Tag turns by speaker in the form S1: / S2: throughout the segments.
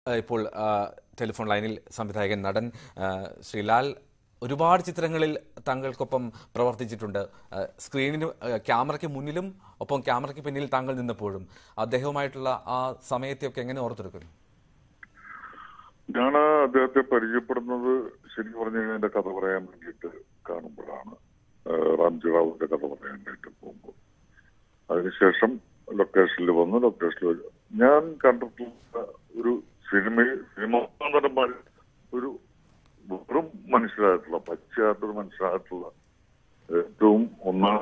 S1: ആ, ഇപ്പോൾ ആ, ടെലിഫോൺ ലൈനിൽ സംവിധായകൻ നടൻ ആ, ശ്രീലാൽ ഒരുപാട് ചിത്രങ്ങളിൽ താങ്കൾക്കൊപ്പം പ്രവർത്തിച്ചിട്ടുണ്ട് ആ, സ്ക്രീനിന് ആ, ക്യാമറയ്ക്ക് മുന്നിലും ഒപ്പം ക്യാമറയ്ക്ക് പിന്നിൽ താങ്കൾ നിന്നപ്പോഴും അദ്ദേഹവുമായിട്ടുള്ള ആ സമയത്തെയൊക്കെ എങ്ങനെ ഓർത്തെടുക്കുന്നു
S2: ഞാൻ അദ്ദേഹത്തെ പരിചയപ്പെടുന്നത് ശരിക്കും പറഞ്ഞു കഴിഞ്ഞാൽ എന്റെ കഥ പറയാൻ വേണ്ടിയിട്ട് കാണുമ്പോഴാണ് ഏഹ് റാംജി റാവുവിന്റെ കഥ പറയാനായിട്ട് പോകുമ്പോൾ അതിനുശേഷം ലൊക്കേഷനിൽ വന്ന് ലൊക്കേഷനിൽ ഞാൻ കണ്ടിട്ടുള്ള ഒരു സിനിമ സിനിമാ നടന്മാർ ഒരു വെറും മനുഷ്യരായിട്ടുള്ള പച്ചയായിട്ടൊരു മനുഷ്യരായിട്ടുള്ള ഏറ്റവും ഒന്നാം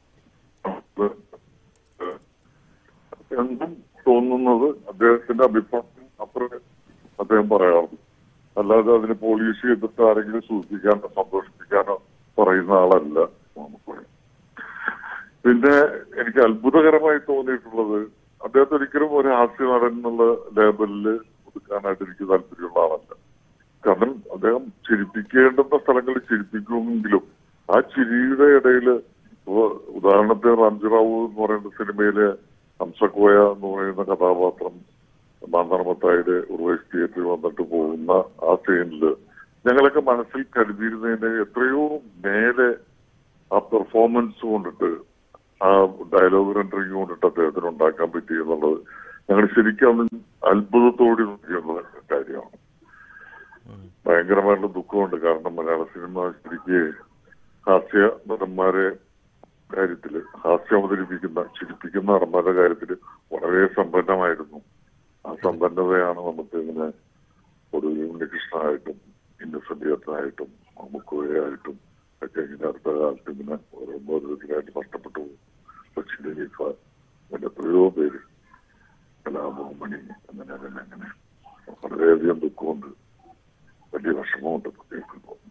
S2: എന്തും തോന്നുന്നത് അദ്ദേഹത്തിന്റെ അഭിപ്രായം അപ്പുറം അദ്ദേഹം പറയാറുണ്ട് അല്ലാതെ അതിന് പോളിഷ് ചെയ്തിട്ട് ആരെങ്കിലും സൂചിപ്പിക്കാനോ സന്തോഷിപ്പിക്കാനോ പറയുന്ന ആളല്ല നമുക്ക് പിന്നെ എനിക്ക് അത്ഭുതകരമായി തോന്നിയിട്ടുള്ളത് അദ്ദേഹത്തെ ഒരിക്കലും ഒരു ഹാസ്യ നടൻ എന്നുള്ള ലേബലില് ഒതുക്കാനായിട്ട് എനിക്ക് താല്പര്യമുള്ള ആളല്ല കാരണം അദ്ദേഹം ചിരിപ്പിക്കേണ്ടുന്ന സ്ഥലങ്ങളിൽ ചിരിപ്പിക്കുമെങ്കിലും ആ ചിരിയുടെ ഇടയിൽ ഉദാഹരണത്തിന് റാംജി റാവു എന്ന് പറയുന്ന സിനിമയിലെ ഹംസക്കോയ എന്ന് പറയുന്ന കഥാപാത്രം മാന്തർമത്തായുടെ ഉർവൈസ് തിയേറ്ററിൽ വന്നിട്ട് പോകുന്ന ആ സീനില് ഞങ്ങളൊക്കെ മനസ്സിൽ കരുതിയിരുന്നതിന് എത്രയോ മേലെ ആ പെർഫോമൻസ് കൊണ്ടിട്ട് ആ ഡയലോഗ് റെൻഡറിങ് കൊണ്ടിട്ട് അദ്ദേഹത്തിന് ഉണ്ടാക്കാൻ പറ്റി എന്നുള്ളത് ഞങ്ങൾ ശരിക്കും അന്ന് അത്ഭുതത്തോടെ നോക്കിയുള്ള കാര്യമാണ് ഭയങ്കരമായിട്ടുള്ള ദുഃഖമുണ്ട് കാരണം മലയാള സിനിമ ശരിക്ക് ഹാസ്യ നടന്മാരെ കാര്യത്തില് ഹാസ്യം അവതരിപ്പിക്കുന്ന ചിരിപ്പിക്കുന്ന നടന്മാരുടെ കാര്യത്തില് വളരെ സമ്പന്നമായിരുന്നു ആ സമ്പന്നതയാണ് നമുക്ക് ഇങ്ങനെ ഒരു ഉണ്ണികൃഷ്ണനായിട്ടും ഇന്നസെന്റിയത്തായിട്ടും മുക്കുവയായിട്ടും ഒക്കെ ഇങ്ങനെ അടുത്ത കാലത്ത് ഇങ്ങനെ ഓരോ ഓരോരുത്തരായിട്ട് നഷ്ടപ്പെട്ടു പോകും കൊച്ചിൻ ഖലീഫ അങ്ങനെ എത്രയോ പേര് കലാമോഹമണി അങ്ങനെ അങ്ങനെ അങ്ങനെ വളരെയധികം ദുഃഖമുണ്ട് വലിയ വിഷമമുണ്ട് കേൾക്കുമ്പോൾ